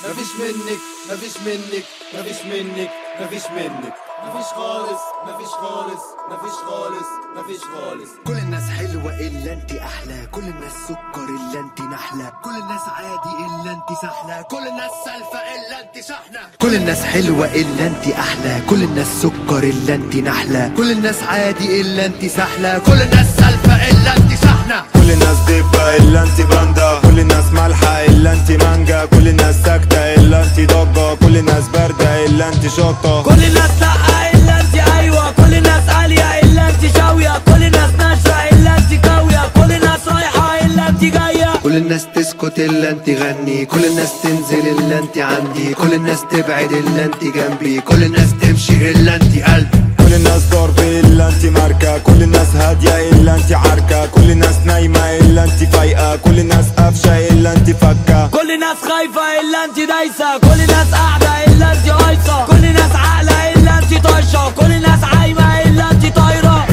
مفيش منك مفيش منك مفيش منك مفيش منك مفيش خالص مفيش خالص مفيش خالص مفيش خالص كل الناس حلوة إلا انت أحلى كل الناس سكر إلا انت نحلة كل الناس عادي إلا انت سحلة كل الناس سالفة إلا انت شحنة كل الناس حلوة إلا انت أحلى كل الناس سكر إلا انت نحلة كل الناس عادي إلا انت سحلة كل الناس سالفة إلا انت شحنة كل الناس دبة الا انت باندا كل الناس مالحة الا انت مانجا كل الناس ساكتة الا انت ضجة كل الناس باردة الا انت شطة كل الناس لا الا انت ايوه كل الناس عالية الا انت شاوية كل الناس ناشفة الا انت قوية كل الناس رايحة الا انت جاية كل الناس تسكت إلا انت غني كل الناس تنزل إلا انت عندي كل الناس تبعد إلا انت جنبي كل الناس تمشي إلا انت قلبي كل الناس ضرب الا انت ماركة كل الناس هادية الا انت عركة كل الناس نايمة الا انت فايقة كل الناس قافشة الا انت فكة كل الناس خايفة الا انت دايسة كل الناس قاعدة الا انت قايصة كل الناس عاقلة الا انت طايشة كل الناس عايمة الا انت طايرة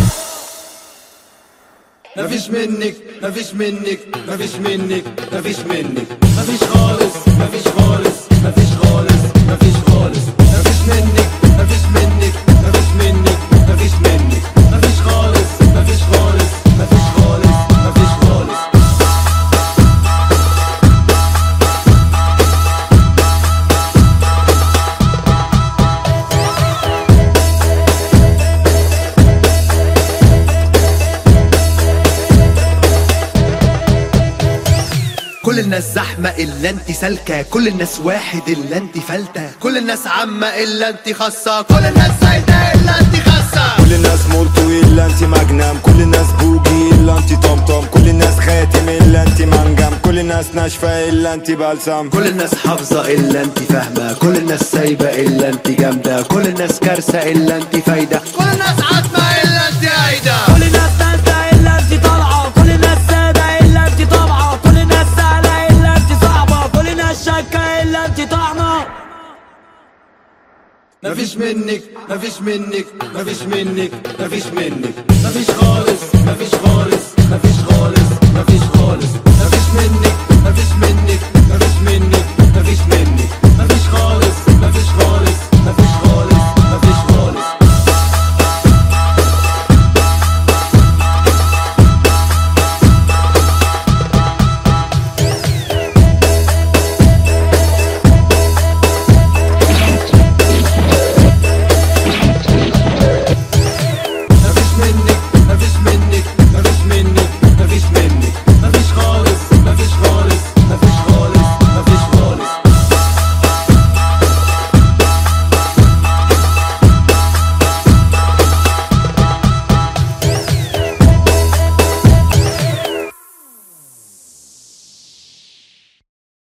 مفيش منك مفيش منك مفيش منك مفيش منك مفيش خالص مفيش خالص مفيش خالص مفيش خالص مفيش منك مفيش منك مفيش منك مفيش منك مفيش خالص مفيش خالص مفيش خالص مفيش خالص كل الناس زحمة إلا انت سالكة كل الناس واحد إلا انت فلتة كل الناس عامة إلا انت خاصة كل الناس زايدة إلا انت خاصة كل الناس مولتو الا انت مجنم كل الناس بوجي الا انت طمطم كل الناس خاتم الا انت منجم كل الناس ناشفة الا انت بلسم كل الناس حافظة إلا انت فاهمة كل الناس سايبة إلا انت جامدة كل الناس كارثة إلا انت فايدة كل الناس عاتمة إلا انت عايدة كل الناس نازلة الا انت طالعة كل الناس سادة الا انت طابعة كل الناس سهلة الا انت صعبة كل الناس شاكة الا انت طعمة مفيش منك مفيش منك مفيش منك مفيش منك مفيش خالص مفيش خالص مفيش خالص مفيش خالص مفيش منك مفيش منك مفيش منك